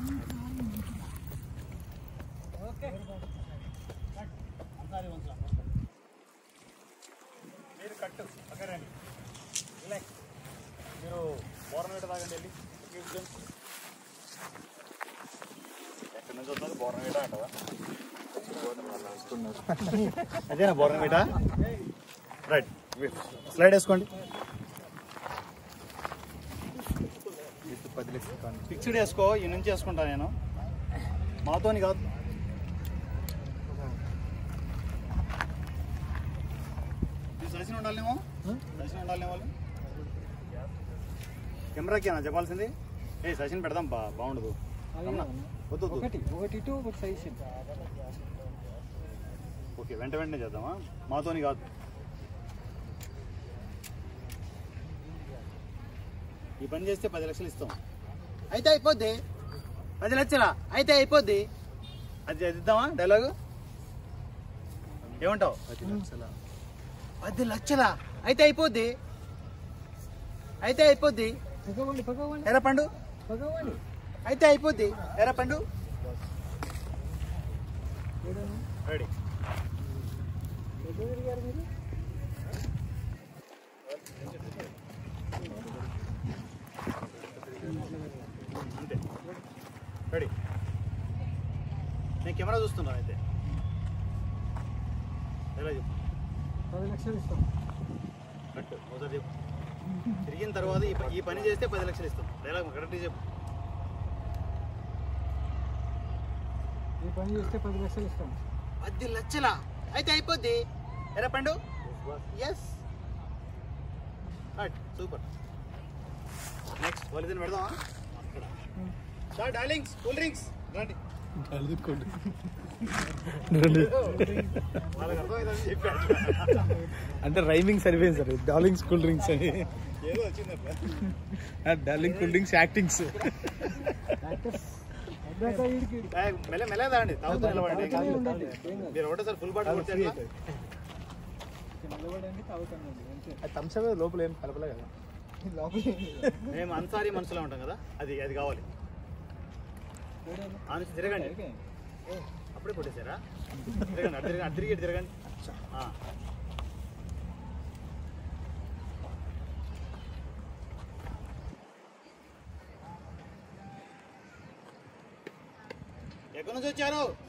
మీరు కట్టు పక్కన రండి రిలాక్స్ మీరు బోర్నవేట తాగండి వెళ్ళి కూర్చోండి. ఎక్కడి నుంచి వస్తుంది బోర్నవేట అంటదా అదేనా బోర్నవేట రైట్ స్లైడ్ వేసుకోండి ఫిక్స్డ్ వేసుకో ఈ నుంచి వేసుకుంటా నేను మాతోని కాదు ఇది సరిసిన ఉండాలేమో సరిసిన ఉండాలి వాళ్ళు కెమెరాకి నా చెప్పాల్సింది ఏ సచిన్ పెడదాం బా బాగుండదు రమణ, వద్దు వద్దు. ఒకటి ఒకటి ఇటు ఒకటి సైజ్ ఓకే వెంట వెంటనే చేద్దామా మాతోని కాదు ఈ పని చేస్తే పది లక్షలు ఇస్తాం అయితే అయిపోద్ది పది లక్షలా అయితే అయిపోద్ది అది అది ఇద్దామా డైలాగు ఏమంటావు పది లక్షలా అయితే అయిపోద్ది అయితే అయిపోద్ది పగవండి పగవండి ఎరా పండు పగవండి అయితే అయిపోద్ది ఎరా పండు రెడీ ఎటు తిరిగారు మీరు అంతే రెడీ నేను కెమెరా చూస్తున్నాను అయితే ఎలా చెప్పు పది లక్షలు ఇస్తాం కరెక్ట్ ఒకసారి చెప్పు తిరిగిన తర్వాత ఈ ప- ఈ పని చేస్తే పది లక్షలు ఇస్తాం డైలాగ్ కరెక్ట్ చెప్పు ఈ పని చేస్తే పది లక్షలు ఇస్తాం పది లక్షలా అయితే అయిపోద్ది ఎరా పండు ఎస్ సూపర్ నెక్స్ట్ వాళ్ళిద్దరిని పెడదామా అక్కడ సార్ డార్లింగ్స్ కూల్ డ్రింక్స్ రండి వాళ్ళకి అర్థమైందని చెప్పాడు అంటే రైమింగ్ సరిపోయింది సార్ డార్లింగ్ కూల్ డ్రింక్స్ అని ఏదో వచ్చింది అట్లా darling cool drinks actings actors అబ్బాయి వీడికి మెల్ల మెల్ల తాగండి తాగుతూ నిలబడండి ఏం తాగుతూనే కాదు. ఉండండి ఏం కాదు మీరు ఒకటేసారి ఫుల్ బాటిల్ కొడితే ఎట్లా? నిలబడండి తాగుతాను అంతే థమ్స్ అప్ లోపల ఏం కలపలే కదా లోపల మేము అన్సారీ మనసులో ఉంటాం కదా అది అది కావాలి ఆ నుంచి తిరగండి అప్పుడే కొట్టేశారా తిరగండి అటు తిరగండి అటు తిరిగి ఇటు తిరగండి ఆ. ఎక్కడి నుంచి వచ్చారు